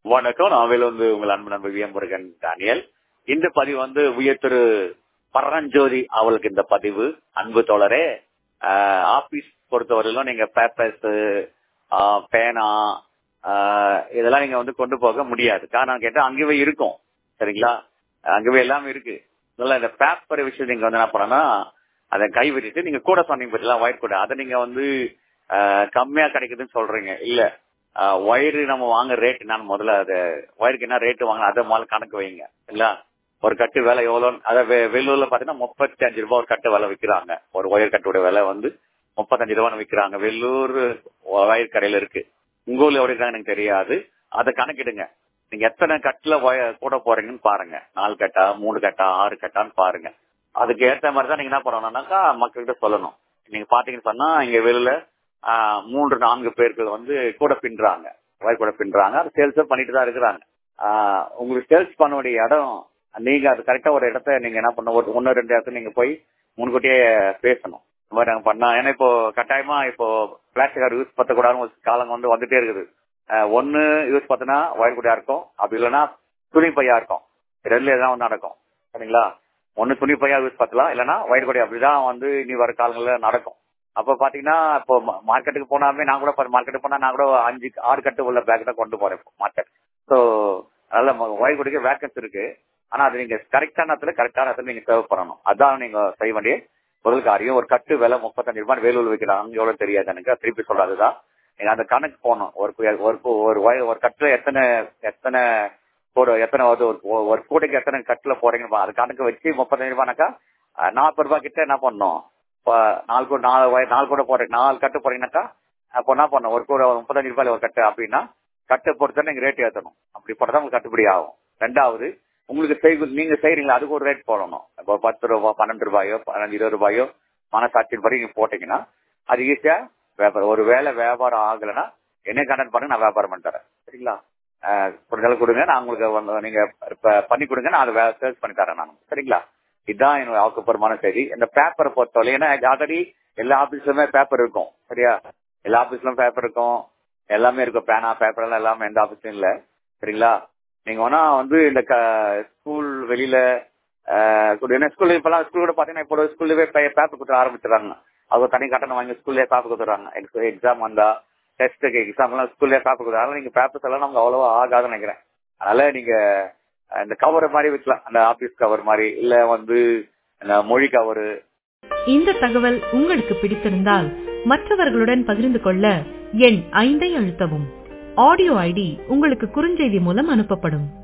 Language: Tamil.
வணக்கம் நான் வந்து உங்கள் அன்பு நண்பர் வி எம் முருகன் தானியல் இந்த பதிவு வந்து உயர் திரு பரஞ்சோதி அவளுக்கு இந்த பதிவு அன்பு தோழரே ஆபீஸ் பொறுத்தவரையிலும் நீங்க பேப்பர்ஸ் பேனா ஆஹ், இதெல்லாம் நீங்க வந்து கொண்டு போக முடியாது காரணம் கேட்டா அங்கேயே இருக்கும் சரிங்களா அங்கேயே எல்லாமே இருக்கு அதனால இந்த பேப்பர் விஷயம் நீங்க வந்து என்ன பண்ணனா அதை கை விட்டுட்டு நீங்க கூட சொன்னீங்க பத்திலாம் ஒயர் கூட அதை நீங்க வந்து ஆஹ், கம்மியா கிடைக்குதுன்னு சொல்றீங்க இல்ல ஒயரு நம்ம வாங்க ரேட் என்னன்னு முதல்ல அது ஒயருக்கு என்ன ரேட் வாங்கணும் அதை முதல்ல கணக்கு வைங்க இல்ல ஒரு கட்டு விலை எவ்வளவு அதை வெ- வெள்ளூர்ல பாத்தீங்கன்னா முப்பத்தி அஞ்சு ரூபாய் ஒரு கட்டு விலை விக்கிறாங்க ஒரு ஒயர் கட்டோட விலை வந்து முப்பத்தஞ்சு ரூபான்னு விக்கிறாங்க வெள்ளூர் ஒயர் கடையில இருக்கு உங்க ஊர்ல எவ்வளவு இருக்காங்க எனக்கு தெரியாது அதை கணக்கிடுங்க நீங்க எத்தனை கட்டுல ஒய- கூட போறீங்கன்னு பாருங்க நாலு கட்டா மூணு கட்டா ஆறு கட்டான்னு பாருங்க அதுக்கு ஏத்த மாதிரி தான் நீங்க என்ன பண்ணணும்னாக்கா மக்கள்கிட்ட சொல்லணும் நீங்க பாத்தீங்கன்னு சொன்னா இங்க வெளியில ஆஹ், மூன்று நான்கு பேர்கள் வந்து கூட பின்றாங்க ஒயர் கூட பின்றாங்க அது சேல்ஸ் பண்ணிட்டு தான் இருக்கிறாங்க ஆஹ், உங்களுக்கு சேல்ஸ் பண்ண வேண்டிய இடம் நீங்க அது கரெக்டா ஒரு இடத்த நீங்க என்ன பண்ண ஒரு ஒன்னு ரெண்டு இடத்துல நீங்க போய் முன்கூட்டியே பேசணும் இந்த மாதிரி நாங்க பண்ணா ஏன்னா இப்போ கட்டாயமா இப்போ பிளாஸ்டிக் கார்டு யூஸ் பண்ணக்கூடாதுன்னு ஒரு காலம் வந்து வந்துட்டே இருக்குது ஆஹ், ஒண்ணு யூஸ் பார்த்தனா ஒயர் கூடையா இருக்கும் அப்படி இல்லைன்னா துணி பையா இருக்கும் ரெண்டுல எதாவது ஒண்ணு நடக்கும் சரிங்களா ஒண்ணு துணி பையா யூஸ் பண்ணலாம் இல்லைன்னா ஒயர் கூடை அப்படிதான் வந்து இனி வர காலங்கள்ல நடக்கும் அப்ப பாத்தீங்கன்னா இப்போ மார்க்கெட்டுக்கு போனாமே நான் கூட மார்க்கெட்டுக்கு போனா நான் கூட அஞ்சு ஆறு கட்டு உள்ள பேக் தான் கொண்டு போறேன் மார்க்கெட் ஸோ அதனால ஒயர் கூடைக்கு வேக்கன்ஸ் இருக்கு ஆனா அது நீங்க கரெக்டான இடத்துல கரெக்டான இடத்துல நீங்க சேவ் பண்ணணும் அதான் நீங்க செய்ய வேண்டிய முதல் காரியம் ஒரு கட்டு விலை முப்பத்தஞ்சு ரூபாய் வேலூர் வைக்கிறாங்க அங்க எவ்வளவு தெரியாது எனக்கு திருப்பி சொல்றதுதான் நீங்க அந்த கணக்கு போகணும் ஒரு கு- ஒரு கு- ஒரு வய- ஒரு கட்டுல எத்தனை எத்தனை கூட எத்தனை வந்து ஒரு ஒரு கூடைக்கு எத்தனை கட்டுல போறீங்கன்னு பா- அது கணக்கு வச்சு முப்பத்தஞ்சு ரூபாய்னாக்கா அஹ், நாற்பது ரூபாய் கிட்ட என்ன பண்ணணும் இப்ப நாலு கூட நாலு வய- நாலு கூட போறீங்க நாலு கட்டு போறீங்கன்னாக்கா அப்போ என்ன பண்ணணும் ஒரு கூட முப்பத்தஞ்சு ரூபாயில ஒரு கட்டு அப்படின்னா கட்டை பொறுத்த நீங்க ரேட் ஏத்தணும் அப்படி போட்டா உங்களுக்கு கட்டுப்படி ஆகும் ரெண்டாவது உங்களுக்கு செய்கு நீங்க செய்றீங்களா அதுக்கு ஒரு ரேட் போடணும் இப்போ பத்து ரூபாய் பன்னெண்டு ரூபாயோ பதினஞ்சு இருபது ரூபாயோ மனசாட்சியின் படி நீங்க போட்டீங்கன்னா அது ஈஸியா வியாபாரம் ஒரு வேலை வியாபாரம் ஆகலைன்னா என்ன கண்டக்ட் பண்ணுங்க நான் வியாபாரம் பண்ணி தரேன் சரிங்களா ஆஹ் கொடுத்தாலும் கொடுங்க நான் உங்களுக்கு வந்து நீங்க இப்ப பண்ணி கொடுங்க நான் அதை சேல்ஸ் பண்ணி தரேன் நான் சரிங்களா இதுதான் என்னோட ஆக்கப்பூர்வமான செய்தி இந்த பேப்பரை பொறுத்தவரை ஏன்னா ஆல்ரெடி எல்லா ஆபீஸ்லயுமே பேப்பர் இருக்கும் சரியா எல்லா ஆபீஸ்லயும் பேப்பர் இருக்கும் எல்லாமே இருக்கும் பேனா பேப்பர் எல்லாம் எல்லாமே எந்த ஆபீஸும் இல்ல சரிங்களா நீங்க வேணா வந்து இந்த ஸ்கூல் வெளியில ஸ்கூல் இப்பெல்லாம் ஸ்கூல் கூட பாத்தீங்கன்னா இப்போ ஸ்கூல்லவே பேப்பர் கொடுத்து ஆரம்பிச்சிடறாங்க அவங்க தனி கட்டணம் வாங்கி ஸ்கூல்லே பேப்பர் கொடுத்துறாங்க எக்ஸாம் வந்தா டெஸ்ட்டுக்கு எக்ஸாம் எல்லாம் ஸ்கூல்லே பேப்பர் கொடுக்குறாங்க நீங்க பேப்பர்ஸ் எல்லாம் நமக்கு அவ்வளவா ஆகாதுன்னு நினைக்கிறேன் அதனால நீங்க அஹ், இந்த கவர் மாதிரி வைக்கலாம் அந்த ஆபீஸ் கவர் மாதிரி இல்ல வந்து இந்த மொழி கவரு இந்த தகவல் உங்களுக்கு பிடித்திருந்தால் மற்றவர்களுடன் பகிர்ந்து கொள்ள எண் ஐந்தை அழுத்தவும் ஆடியோ ஐடி உங்களுக்கு குறுஞ்செய்தி மூலம் அனுப்பப்படும்